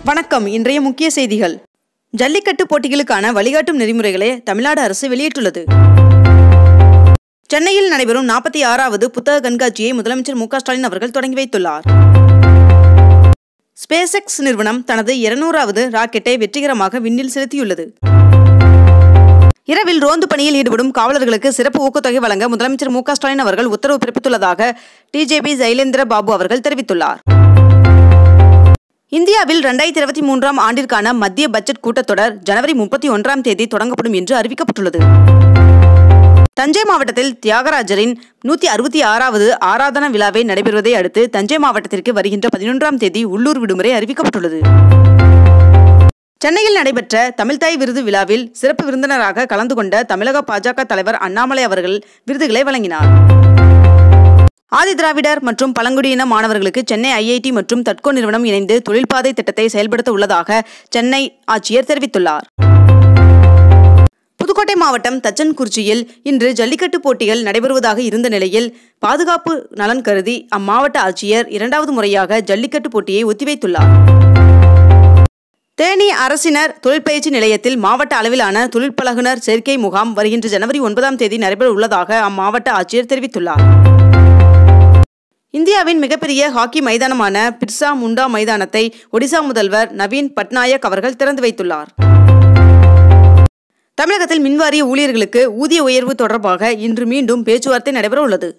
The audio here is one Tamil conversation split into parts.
வணக்கம் இன்றைய முக்கிய செய்திகள் ஜல்லிக்கட்டு போட்டிகளுக்கான வழிகாட்டும் நெறிமுறைகளை தமிழ்நாடு அரசு வெளியிட்டுள்ளது சென்னையில் நடைபெறும் நாற்பத்தி ஆறாவது புத்தக கண்காட்சியை முதலமைச்சர் மு க ஸ்டாலின் அவர்கள் தொடங்கி வைத்துள்ளார் ஸ்பேஸ் எக்ஸ் நிறுவனம் தனது இருநூறாவது ராக்கெட்டை வெற்றிகரமாக விண்ணில் செலுத்தியுள்ளது இரவில் ரோந்து பணியில் ஈடுபடும் காவலர்களுக்கு சிறப்பு ஊக்கத்தொகை வழங்க முதலமைச்சர் மு க ஸ்டாலின் அவர்கள் உத்தரவு பிறப்பித்துள்ளதாக டிஜேபி ஜெயலேந்திர பாபு அவர்கள் தெரிவித்துள்ளார் இந்தியாவில் இரண்டாயிரத்தி இருபத்தி மூன்றாம் ஆண்டிற்கான மத்திய பட்ஜெட் கூட்டத்தொடர் ஜனவரி முப்பத்தி ஒன்றாம் தேதி தொடங்கப்படும் என்று அறிவிக்கப்பட்டுள்ளது தஞ்சை மாவட்டத்தில் தியாகராஜரின் நூற்றி அறுபத்தி ஆறாவது ஆராதன விழாவை நடைபெறுவதை அடுத்து தஞ்சை மாவட்டத்திற்கு வருகின்ற பதினொன்றாம் தேதி உள்ளூர் விடுமுறை அறிவிக்கப்பட்டுள்ளது சென்னையில் நடைபெற்ற தமிழ்தாய் விருது விழாவில் சிறப்பு விருந்தினராக கலந்து கொண்ட தமிழக பாஜக தலைவர் அண்ணாமலை அவர்கள் விருதுகளை வழங்கினார் ஆதிதிராவிடர் மற்றும் பழங்குடியின மாணவர்களுக்கு சென்னை ஐஐடி மற்றும் தட்கோ நிறுவனம் இணைந்து தொழில்பாதை திட்டத்தை செயல்படுத்த உள்ளதாக சென்னை ஆட்சியர் தெரிவித்துள்ளார் புதுக்கோட்டை மாவட்டம் தச்சன்குறிச்சியில் இன்று ஜல்லிக்கட்டு போட்டிகள் நடைபெறுவதாக இருந்த நிலையில் பாதுகாப்பு நலன் கருதி அம்மாவட்ட ஆட்சியர் இரண்டாவது முறையாக ஜல்லிக்கட்டு போட்டியை ஒத்திவைத்துள்ளார் தேனி அரசினர் தொழிற்பயிற்சி நிலையத்தில் மாவட்ட அளவிலான தொழிற்பழகுனர் சேர்க்கை முகாம் வருகின்ற ஜனவரி ஒன்பதாம் தேதி நடைபெற உள்ளதாக அம்மாவட்ட ஆட்சியர் தெரிவித்துள்ளார் இந்தியாவின் மிகப்பெரிய ஹாக்கி மைதானமான பிர்சா முண்டா மைதானத்தை ஒடிசா முதல்வர் நவீன் பட்நாயக் அவர்கள் திறந்து வைத்துள்ளார் தமிழகத்தில் மின்வாரிய ஊழியர்களுக்கு ஊதிய உயர்வு தொடர்பாக இன்று மீண்டும் பேச்சுவார்த்தை நடைபெற உள்ளது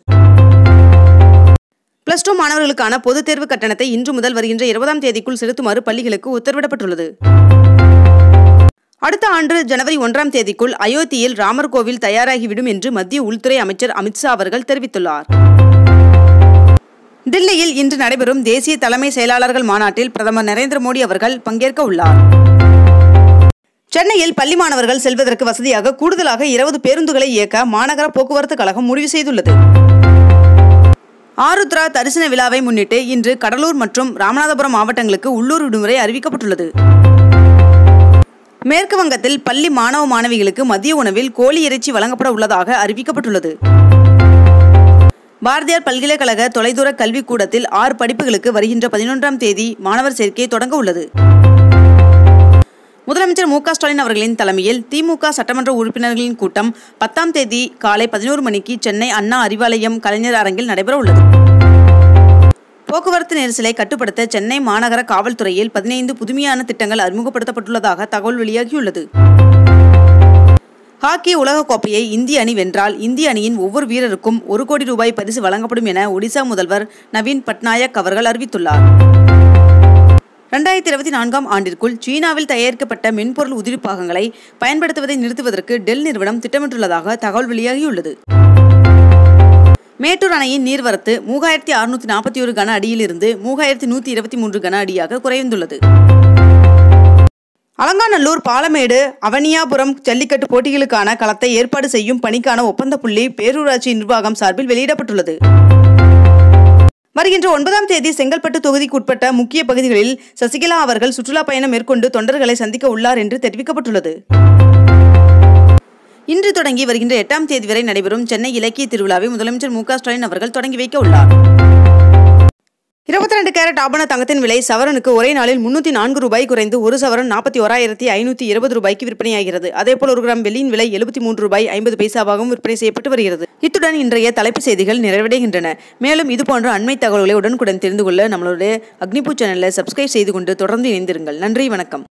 பிளஸ் டூ மாணவர்களுக்கான பொதுத் தேர்வு கட்டணத்தை இன்று முதல் வருகின்ற இருபதாம் தேதிக்குள் செலுத்துமாறு பள்ளிகளுக்கு உத்தரவிடப்பட்டுள்ளது அடுத்த ஆண்டு ஜனவரி ஒன்றாம் தேதிக்குள் அயோத்தியில் ராமர் கோவில் தயாராகிவிடும் என்று மத்திய உள்துறை அமைச்சர் அமித்ஷா அவர்கள் தெரிவித்துள்ளார் தில்லியில் இன்று நடைபெறும் தேசிய தலைமை செயலாளர்கள் மாநாட்டில் பிரதமர் நரேந்திர மோடி அவர்கள் பங்கேற்க உள்ளார் சென்னையில் பள்ளி மாணவர்கள் செல்வதற்கு வசதியாக கூடுதலாக இருபது பேருந்துகளை இயக்க மாநகர போக்குவரத்து கழகம் முடிவு செய்துள்ளது ஆருத்ரா தரிசன விழாவை முன்னிட்டு இன்று கடலூர் மற்றும் ராமநாதபுரம் மாவட்டங்களுக்கு உள்ளூர் விடுமுறை அறிவிக்கப்பட்டுள்ளது மேற்கு வங்கத்தில் பள்ளி மாணவ மாணவிகளுக்கு மதிய உணவில் கோழி இறைச்சி வழங்கப்பட உள்ளதாக அறிவிக்கப்பட்டுள்ளது பாரதியார் பல்கலைக்கழக தொலைதூர கல்விக் கூடத்தில் ஆறு படிப்புகளுக்கு வருகின்ற பதினொன்றாம் தேதி மாணவர் சேர்க்கை தொடங்க உள்ளது முதலமைச்சர் மு க ஸ்டாலின் அவர்களின் தலைமையில் திமுக சட்டமன்ற உறுப்பினர்களின் கூட்டம் பத்தாம் தேதி காலை பதினோரு மணிக்கு சென்னை அண்ணா அறிவாலயம் கலைஞர் அரங்கில் நடைபெற உள்ளது போக்குவரத்து நெரிசலை கட்டுப்படுத்த சென்னை மாநகர காவல்துறையில் பதினைந்து புதுமையான திட்டங்கள் அறிமுகப்படுத்தப்பட்டுள்ளதாக தகவல் வெளியாகியுள்ளது ஹாக்கி உலகக்கோப்பையை இந்திய அணி வென்றால் இந்திய அணியின் ஒவ்வொரு வீரருக்கும் ஒரு கோடி ரூபாய் பரிசு வழங்கப்படும் என ஒடிசா முதல்வர் நவீன் பட்நாயக் அவர்கள் அறிவித்துள்ளார் ரெண்டாயிரத்தி இருபத்தி நான்காம் ஆண்டிற்குள் சீனாவில் தயாரிக்கப்பட்ட மென்பொருள் உதிரி பாகங்களை பயன்படுத்துவதை நிறுத்துவதற்கு டெல் நிறுவனம் திட்டமிட்டுள்ளதாக தகவல் வெளியாகியுள்ளது மேட்டூர் அணையின் நீர்வரத்து மூவாயிரத்தி அறுநூத்தி நாற்பத்தி ஒரு கன அடியிலிருந்து மூவாயிரத்தி நூற்றி இருபத்தி மூன்று கன அடியாக குறைந்துள்ளது அலங்காநல்லூர் பாலமேடு அவனியாபுரம் ஜல்லிக்கட்டு போட்டிகளுக்கான களத்தை ஏற்பாடு செய்யும் பணிக்கான ஒப்பந்த புள்ளி பேரூராட்சி நிர்வாகம் சார்பில் வெளியிடப்பட்டுள்ளது வருகின்ற ஒன்பதாம் தேதி செங்கல்பட்டு தொகுதிக்குட்பட்ட முக்கிய பகுதிகளில் சசிகலா அவர்கள் சுற்றுலா பயணம் மேற்கொண்டு தொண்டர்களை சந்திக்க உள்ளார் என்று தெரிவிக்கப்பட்டுள்ளது இன்று தொடங்கி வருகின்ற எட்டாம் தேதி வரை நடைபெறும் சென்னை இலக்கிய திருவிழாவை முதலமைச்சர் மு ஸ்டாலின் அவர்கள் தொடங்கி வைக்க உள்ளார் இருபத்தி ரெண்டு கேரட் ஆபண தங்கத்தின் விலை சவரனுக்கு ஒரே நாளில் முன்னூத்தி நான்கு ரூபாய் குறைந்து ஒரு சவரன் நாற்பத்தி ஓராயிரத்தி ஐநூத்தி இருபது ரூபாய்க்கு விற்பனையாகிறது அதேபோல் ஒரு கிராம் வெள்ளியின் விலை எழுபத்தி மூன்று ரூபாய் ஐம்பது பைசாவாகவும் விற்பனை செய்யப்பட்டு வருகிறது இத்துடன் இன்றைய தலைப்பு செய்திகள் நிறைவடைகின்றன மேலும் இதுபோன்ற அண்மை தகவல்களை உடனுக்குடன் தெரிந்து கொள்ள நம்மளுடைய அக்னிபூ சேனலை சப்ஸ்கிரைப் செய்து கொண்டு தொடர்ந்து இணைந்திருங்கள் நன்றி வணக்கம்